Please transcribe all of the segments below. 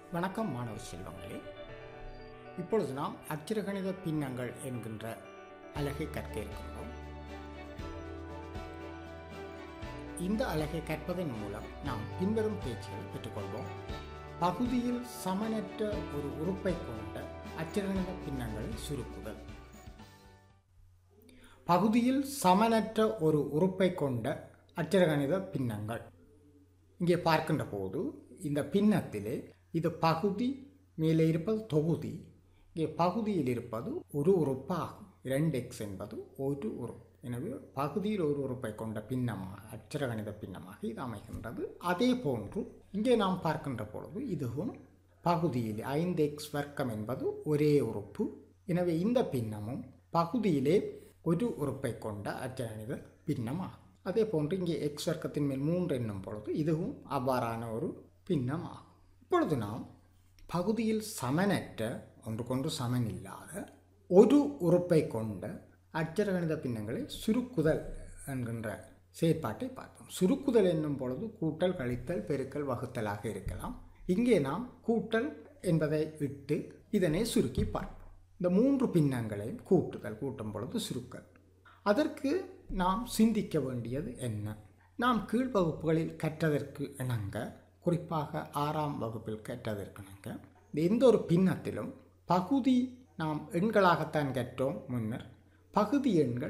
வணக்கம் மாணவ செல்வங்களே இப்பொழுது நாம் அச்சிரகணித பின்னங்கள் என்கின்ற அலகை கற்க இருக்கின்றோம் இந்த அலகை கற்பதன் மூலம் நாம் பின்வரும் பேச்சுகளை பெற்றுக்கொள்வோம் பகுதியில் சமனற்ற ஒரு உறுப்பை கொண்ட அச்சிரகணித பின்னங்களை சுருக்குதல் பகுதியில் சமனற்ற ஒரு உறுப்பை கொண்ட அச்சிரகணித பின்னங்கள் இங்கே பார்க்கின்ற போது இந்த பின்னத்திலே இது பகுதி மேலே இருப்பது தொகுதி இங்கே பகுதியில் இருப்பது ஒரு உறுப்பாகும் இரண்டு எக்ஸ் என்பது ஒரு உறுப்பு எனவே பகுதியில் ஒரு உறுப்பை கொண்ட பின்னமாக அச்சரகணித பின்னமாக இது அமைகின்றது அதே போன்று இங்கே நாம் பார்க்கின்ற பொழுது இதுவும் பகுதியில் ஐந்து எக்ஸ் வர்க்கம் என்பது ஒரே உறுப்பு எனவே இந்த பின்னமும் பகுதியிலே ஒரு உறுப்பை கொண்ட அச்சரகணித பின்னமாகும் அதே போன்று இங்கே எக்ஸ் வர்க்கத்தின் மேல் மூன்று என்னும் பொழுது இதுவும் அவ்வாறான ஒரு பின்னமாகும் இப்பொழுது நாம் பகுதியில் சமனற்ற ஒன்றுக்கொன்று சமன் இல்லாத ஒரு உறுப்பை கொண்ட அச்சரகணித பின்னங்களை சுருக்குதல் என்கின்ற செயற்பாட்டை பார்ப்போம் சுருக்குதல் என்னும் பொழுது கூட்டல் கழித்தல் பெருக்கல் வகுத்தலாக இருக்கலாம் இங்கே நாம் கூட்டல் என்பதை விட்டு இதனை சுருக்கி பார்ப்போம் இந்த மூன்று பின்னங்களையும் கூட்டுதல் கூட்டும் பொழுது சுருக்கல் அதற்கு நாம் சிந்திக்க வேண்டியது என்ன நாம் கீழ் வகுப்புகளில் கற்றதற்கு இணங்க குறிப்பாக ஆறாம் வகுப்பில் கற்றதற்கு இணங்க இந்த எந்த ஒரு பின்னத்திலும் பகுதி நாம் எண்களாகத்தான் கற்றோம் முன்னர் பகுதி எண்கள்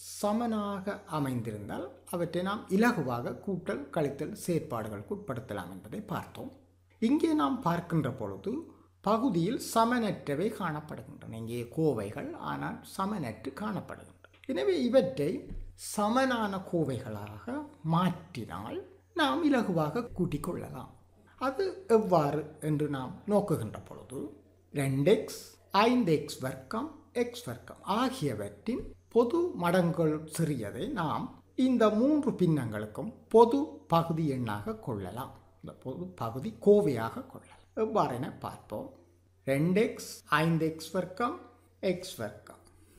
சமனாக அமைந்திருந்தால் அவற்றை நாம் இலகுவாக கூட்டல் கழித்தல் செயற்பாடுகளுக்கு உட்படுத்தலாம் என்பதை பார்த்தோம் இங்கே நாம் பார்க்கின்ற பொழுது பகுதியில் சமனற்றவை காணப்படுகின்றன இங்கே கோவைகள் ஆனால் சமனற்று காணப்படுகின்றன எனவே இவற்றை சமனான கோவைகளாக மாற்றினால் நாம் இலகுவாக கூட்டிக் கொள்ளலாம் அது எவ்வாறு என்று நாம் நோக்குகின்ற பொழுது ரெண்டு எக்ஸ் ஐந்து எக்ஸ் வர்க்கம் எக்ஸ் வர்க்கம் ஆகியவற்றின் பொது மடங்கள் சிறியதை நாம் இந்த மூன்று பின்னங்களுக்கும் பொது பகுதி எண்ணாக கொள்ளலாம் இந்த பொது பகுதி கோவையாக கொள்ளலாம் எவ்வாறென பார்ப்போம் ரெண்டு எக்ஸ் ஐந்து எக்ஸ் வர்க்கம் எக்ஸ் வர்க்கம்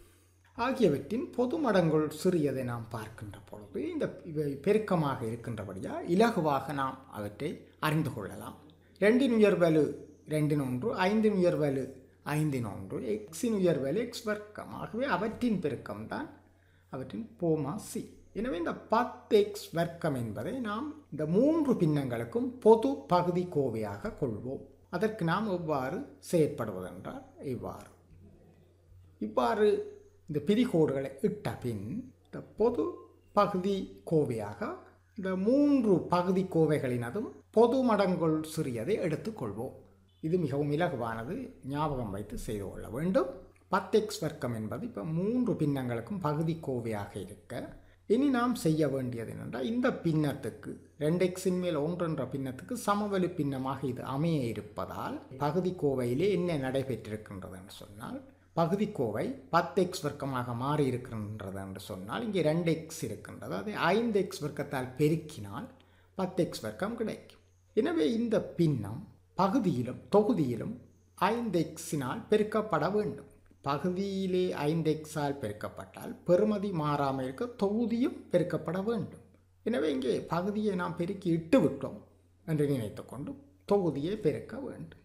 ஆகியவற்றின் பொது மடங்கள் சிறியதை நாம் பார்க்கின்ற பொழுது இந்த இவை பெருக்கமாக இருக்கின்றபடியா இலகுவாக நாம் அவற்றை அறிந்து கொள்ளலாம் ரெண்டின் உயர்வலு ரெண்டின் ஒன்று ஐந்தின் உயர்வலு ஐந்தின் ஒன்று எக்ஸின் உயர்வலு எக்ஸ் வர்க்கம் ஆகவே அவற்றின் பெருக்கம் தான் அவற்றின் போமா சி எனவே இந்த பத்து எக்ஸ் வர்க்கம் என்பதை நாம் இந்த மூன்று பின்னங்களுக்கும் பொது பகுதி கோவையாக கொள்வோம் அதற்கு நாம் எவ்வாறு செயற்படுவதென்றால் இவ்வாறு இவ்வாறு இந்த பிரிகோடுகளை இட்ட பின் இந்த பொது பகுதி கோவையாக இந்த மூன்று பகுதி கோவைகளினதும் பொது மடங்குள் சிறியதை எடுத்துக்கொள்வோம் இது மிகவும் இலகுவானது ஞாபகம் வைத்து செய்து கொள்ள வேண்டும் பத்து எக்ஸ் வர்க்கம் என்பது இப்போ மூன்று பின்னங்களுக்கும் பகுதி கோவையாக இருக்க இனி நாம் செய்ய வேண்டியது என்னென்றால் இந்த பின்னத்துக்கு ரெண்டு எக்ஸின் மேல் ஒன்று என்ற பின்னத்துக்கு சமவெளி பின்னமாக இது அமைய இருப்பதால் பகுதி கோவையிலே என்ன நடைபெற்றிருக்கின்றது என்று சொன்னால் பகுதி கோவை பத்து எக்ஸ் வர்க்கமாக மாறி இருக்கின்றது என்று சொன்னால் இங்கே ரெண்டு எக்ஸ் இருக்கின்றது அதை ஐந்து எக்ஸ் வர்க்கத்தால் பெருக்கினால் பத்து எக்ஸ் வர்க்கம் கிடைக்கும் எனவே இந்த பின்னம் பகுதியிலும் தொகுதியிலும் ஐந்து எக்ஸினால் பெருக்கப்பட வேண்டும் பகுதியிலே ஐந்து எக்ஸால் பெருக்கப்பட்டால் பெறுமதி மாறாமல் இருக்க தொகுதியும் பெருக்கப்பட வேண்டும் எனவே இங்கே பகுதியை நாம் பெருக்கி இட்டு விட்டோம் என்று நினைத்துக்கொண்டு தொகுதியை பெருக்க வேண்டும்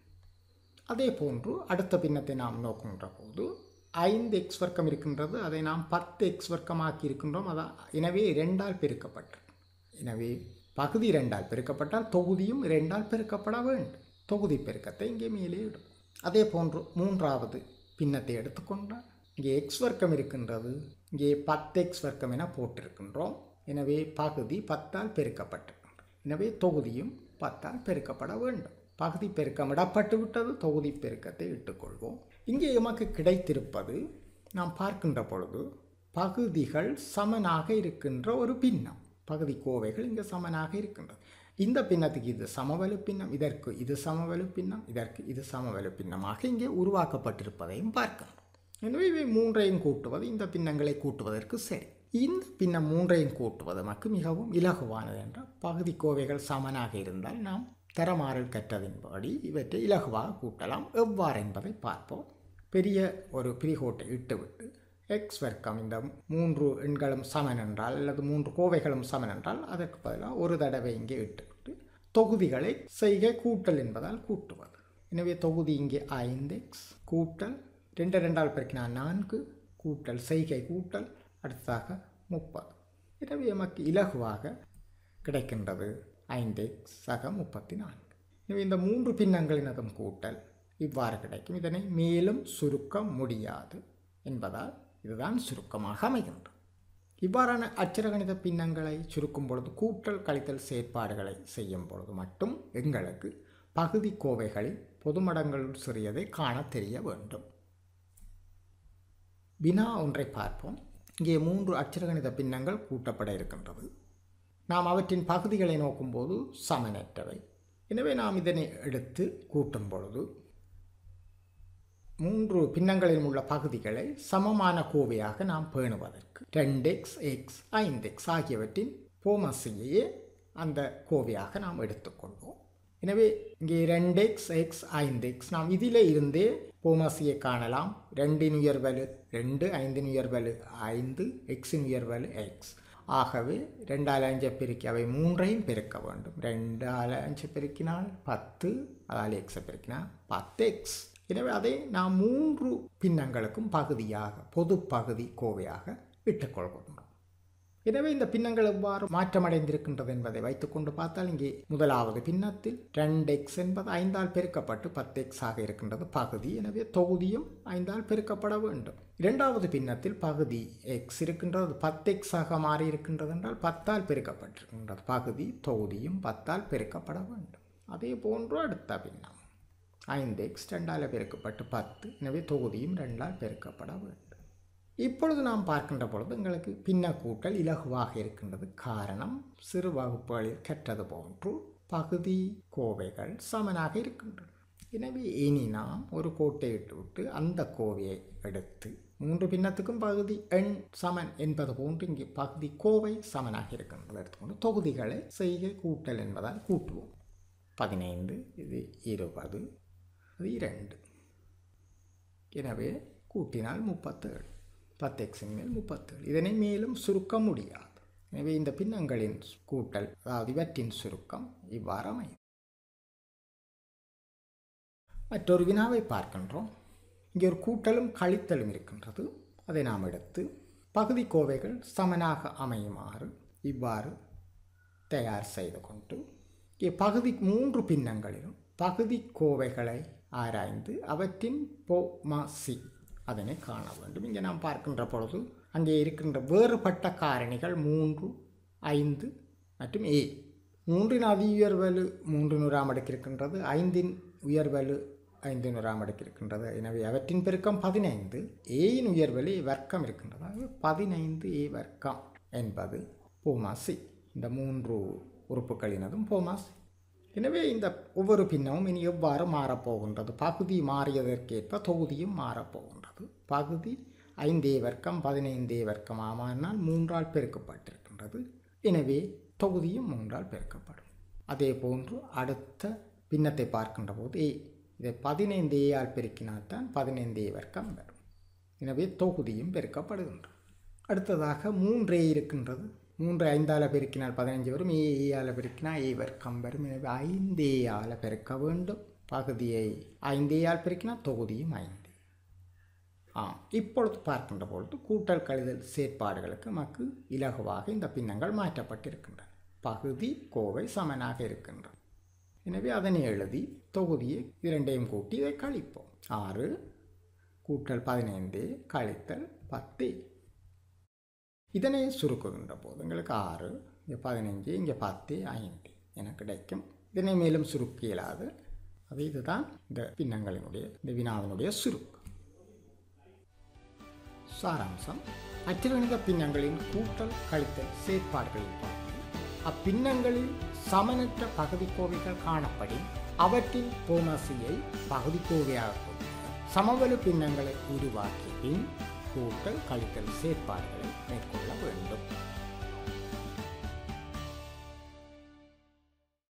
அதே போன்று அடுத்த பின்னத்தை நாம் நோக்குகின்ற போது ஐந்து எக்ஸ் வர்க்கம் இருக்கின்றது அதை நாம் பத்து எக்ஸ் வர்க்கமாக்கி இருக்கின்றோம் அதான் எனவே இரண்டால் பெருக்கப்பட்டிருக்கு எனவே பகுதி இரண்டால் பெருக்கப்பட்டால் தொகுதியும் இரண்டால் பெருக்கப்பட வேண்டும் தொகுதி பெருக்கத்தை இங்கே மேலே இடும் அதே போன்று மூன்றாவது பின்னத்தை எடுத்துக்கொண்டால் இங்கே எக்ஸ் வர்க்கம் இருக்கின்றது இங்கே பத்து எக்ஸ் வர்க்கம் என போட்டிருக்கின்றோம் எனவே பகுதி பத்தால் பெருக்கப்பட்டிருக்கின்றது எனவே தொகுதியும் பத்தால் பெருக்கப்பட வேண்டும் பகுதி பெருக்கம் இடப்பட்டு விட்டது தொகுதி பெருக்கத்தை இட்டுக்கொள்வோம் இங்கே எமக்கு கிடைத்திருப்பது நாம் பார்க்கின்ற பொழுது பகுதிகள் சமனாக இருக்கின்ற ஒரு பின்னம் பகுதி கோவைகள் இங்கே சமனாக இருக்கின்றது இந்த பின்னத்துக்கு இது சமவெளி பின்னம் இதற்கு இது சமவெளி பின்னம் இதற்கு இது சமவெளி பின்னமாக இங்கே உருவாக்கப்பட்டிருப்பதையும் பார்க்கலாம் எனவே இவை மூன்றையும் கூட்டுவது இந்த பின்னங்களை கூட்டுவதற்கு சரி இந்த பின்னம் மூன்றையும் கூட்டுவது நமக்கு மிகவும் இலகுவானது என்றால் பகுதி கோவைகள் சமனாக இருந்தால் நாம் தரமாறல் கற்றதின்படி இவற்றை இலகுவாக கூட்டலாம் எவ்வாறு என்பதை பார்ப்போம் பெரிய ஒரு பிரிகோட்டை இட்டுவிட்டு எக்ஸ் வர்க்கம் இந்த மூன்று எண்களும் சமன் என்றால் அல்லது மூன்று கோவைகளும் சமன் என்றால் அதற்கு பதிலாக ஒரு தடவை இங்கே இட்டுவிட்டு தொகுதிகளை செய்கை கூட்டல் என்பதால் கூட்டுவது எனவே தொகுதி இங்கே ஐந்து எக்ஸ் கூட்டல் ரெண்டு ரெண்டால் பெருக்கினா நான்கு கூட்டல் செய்கை கூட்டல் அடுத்ததாக முப்பது எனவே நமக்கு இலகுவாக கிடைக்கின்றது ஐந்து எக்ஸ் சக முப்பத்தி நான்கு எனவே இந்த மூன்று பின்னங்களினதும் கூட்டல் இவ்வாறு கிடைக்கும் இதனை மேலும் சுருக்க முடியாது என்பதால் இதுதான் சுருக்கமாக அமைகின்றது இவ்வாறான அச்சரகணித பின்னங்களை சுருக்கும் பொழுது கூட்டல் கழித்தல் செயற்பாடுகளை செய்யும் பொழுது மட்டும் எங்களுக்கு பகுதி கோவைகளில் பொதுமடங்களுள் சிறியதை காண தெரிய வேண்டும் வினா ஒன்றை பார்ப்போம் இங்கே மூன்று அச்சரகணித பின்னங்கள் கூட்டப்பட இருக்கின்றது நாம் அவற்றின் பகுதிகளை நோக்கும்போது சமனற்றவை எனவே நாம் இதனை எடுத்து கூட்டும் பொழுது மூன்று பின்னங்களில் உள்ள பகுதிகளை சமமான கோவையாக நாம் பேணுவதற்கு ரெண்டு எக்ஸ் எக்ஸ் ஐந்து எக்ஸ் ஆகியவற்றின் போமசியையே அந்த கோவையாக நாம் எடுத்துக்கொள்வோம் எனவே இங்கே ரெண்டு எக்ஸ் எக்ஸ் ஐந்து எக்ஸ் நாம் இதில் இருந்தே போமசியை காணலாம் ரெண்டின் உயர்வலு ரெண்டு ஐந்தின் உயர்வலு ஐந்து எக்ஸின் உயர்வலு எக்ஸ் ஆகவே ரெண்டால் அஞ்சை பெருக்கி அவை மூன்றையும் பெருக்க வேண்டும் ரெண்டால் அஞ்சு பெருக்கினால் பத்து அதால் எக்ஸை பெருக்கினால் பத்து எக்ஸ் எனவே அதை நாம் மூன்று பின்னங்களுக்கும் பகுதியாக பொது பகுதி கோவையாக இட்டுக்கொள்கின்றோம் எனவே இந்த பின்னங்கள் எவ்வாறு மாற்றமடைந்திருக்கின்றது என்பதை வைத்துக்கொண்டு பார்த்தால் இங்கே முதலாவது பின்னத்தில் ரெண்டு எக்ஸ் என்பது ஐந்தால் பெருக்கப்பட்டு பத்து எக்ஸ் ஆக இருக்கின்றது பகுதி எனவே தொகுதியும் ஐந்தால் பெருக்கப்பட வேண்டும் இரண்டாவது பின்னத்தில் பகுதி எக்ஸ் இருக்கின்றது பத்து எக்ஸ் ஆக மாறி இருக்கின்றது என்றால் பத்தால் பெருக்கப்பட்டிருக்கின்றது பகுதி தொகுதியும் பத்தால் பெருக்கப்பட வேண்டும் அதே போன்று அடுத்த பின்னம் ஐந்து எக்ஸ் ரெண்டால் பெருக்கப்பட்டு பத்து எனவே தொகுதியும் ரெண்டால் பெருக்கப்பட வேண்டும் இப்பொழுது நாம் பார்க்கின்ற பொழுது எங்களுக்கு பின்ன கூட்டல் இலகுவாக இருக்கின்றது காரணம் சிறு வகுப்புகளில் கற்றது போன்று பகுதி கோவைகள் சமனாக இருக்கின்றன எனவே இனி நாம் ஒரு கோட்டை இட்டு விட்டு அந்த கோவையை எடுத்து மூன்று பின்னத்துக்கும் பகுதி எண் சமன் என்பது போன்று இங்கே பகுதி கோவை சமனாக இருக்கின்றது எடுத்துக்கொண்டு தொகுதிகளை செய்கை கூட்டல் என்பதால் கூட்டுவோம் பதினைந்து இது இருபது அது இரண்டு எனவே கூட்டினால் முப்பத்தேழு பத்து எக்ஸின் மேல் முப்பத்தேழு இதனை மேலும் சுருக்க முடியாது எனவே இந்த பின்னங்களின் கூட்டல் அதாவது இவற்றின் சுருக்கம் இவ்வாறு அமையும் மற்றொரு வினாவை பார்க்கின்றோம் இங்கே ஒரு கூட்டலும் கழித்தலும் இருக்கின்றது அதை நாம் எடுத்து பகுதி கோவைகள் சமனாக அமையுமாறு இவ்வாறு தயார் செய்து கொண்டு இங்கே பகுதி மூன்று பின்னங்களிலும் பகுதி கோவைகளை ஆராய்ந்து அவற்றின் போ ம சி அதனை காண வேண்டும் இங்கே நாம் பார்க்கின்ற பொழுது அங்கே இருக்கின்ற வேறுபட்ட காரணிகள் மூன்று ஐந்து மற்றும் ஏ மூன்றின் அதி உயர்வலு மூன்று நூறாம் அடுக்கு இருக்கின்றது ஐந்தின் உயர்வலு ஐந்து நூறாம் அடுக்கு இருக்கின்றது எனவே அவற்றின் பெருக்கம் பதினைந்து ஏயின் உயர்வலு வர்க்கம் இருக்கின்றது ஆகவே பதினைந்து ஏ வர்க்கம் என்பது போமாசி இந்த மூன்று உறுப்புகளினதும் போமாசி எனவே இந்த ஒவ்வொரு பின்னமும் இனி எவ்வாறு மாறப்போகின்றது பகுதி மாறியதற்கேற்ப தொகுதியும் மாறப்போகின்றது பகுதி ஐந்தே வர்க்கம் பதினைந்தே வர்க்கமாக மாறினால் மூன்றால் பெருக்கப்பட்டிருக்கின்றது எனவே தொகுதியும் மூன்றால் பெருக்கப்படும் அதே போன்று அடுத்த பின்னத்தை பார்க்கின்ற போது ஏ இதை பதினைந்து ஏயால் பெருக்கினால்தான் பதினைந்தே வர்க்கம் வரும் எனவே தொகுதியும் பெருக்கப்படுகின்றது அடுத்ததாக மூன்றே இருக்கின்றது மூன்று ஐந்தால் பெருக்கினால் பதினஞ்சு வரும் ஏ ஏயால் பெருக்கினால் ஏ வர்க்கம் வரும் எனவே ஐந்தேயால் பெருக்க வேண்டும் பகுதியை ஐந்தேயால் பெருக்கினால் தொகுதியும் ஐந்து ஆம் இப்பொழுது பார்க்கின்ற பொழுது கூட்டல் கழிதல் செயற்பாடுகளுக்கு நமக்கு இலகுவாக இந்த பின்னங்கள் மாற்றப்பட்டிருக்கின்றன பகுதி கோவை சமனாக இருக்கின்றன எனவே அதனை எழுதி தொகுதியை இரண்டையும் கூட்டி இதை கழிப்போம் ஆறு கூட்டல் பதினைந்து கழித்தல் பத்து இதனை சுருக்குகின்ற போது எங்களுக்கு ஆறு இங்கே பதினஞ்சு இங்கே பத்து ஐந்து என கிடைக்கும் இதனை மேலும் சுருக்க இயலாது அது இதுதான் இந்த பின்னங்களினுடைய இந்த வினாவினுடைய சுருக்கு சாராம்சம் அச்சிறுகணித பின்னங்களின் கூட்டல் கழித்தல் செயற்பாடுகளில் பார்த்து அப்பின்னங்களில் சமனற்ற பகுதிக்கோவைகள் காணப்படி அவற்றின் போமசியை பகுதிக்கோவையாக கொண்டு சமவெளி பின்னங்களை உருவாக்கி பின் கூட்டல் கழித்தல் செயற்பாடுகளை மேற்கொள்ள வேண்டும்